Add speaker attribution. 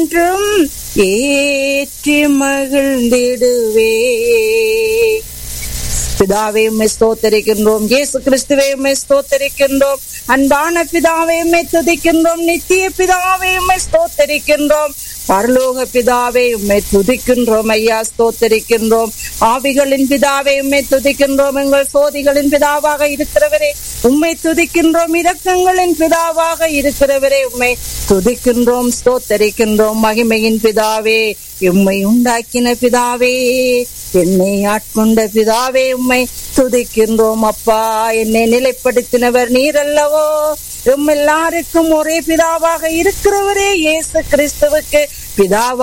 Speaker 1: என்றும் ஏற்றி மகிழ்ந்திடுவே பிதாவே உம்மை ஸ்தோத்தரிக்கின்றோம் இயேசு கிறிஸ்துவே உம்மை ஸ்தோத்தரிக்கின்றோம் அன்பான பிதாவே உம்மை துதிக்கின்றோம் நித்திய பிதாவே உம்மை ஸ்தோத்தரிக்கின்றோம் பரலோக பிதாவே உம்மை துதிக்கின்றோம் ஐயா ஸ்தோத்தரிக்கின்றோம் ஆவிகளின் பிதாவே உம்மை துதிக்கின்றோம் எங்கள் சோதிகளின் பிதாவாக இருக்கிறவரே உம்மை துதிக்கின்றோம் இரக்கங்களின் பிதாவாக இருக்கிறவரே உம்மை துதிக்கின்றோம் ஸ்தோத்தரிக்கின்றோம் மகிமையின் பிதாவே உம்மை உண்டாக்கின பிதாவே என்னை ஆட்கொண்ட பிதாவே உம்மை துதிக்கின்றோம் அப்பா என்னை நிலைப்படுத்தினவர் நீர் அல்லவோ எம் எல்லாருக்கும் ஒரே பிதாவாக இருக்கிறவரே இயேசு கிறிஸ்துவுக்கு பிதாவா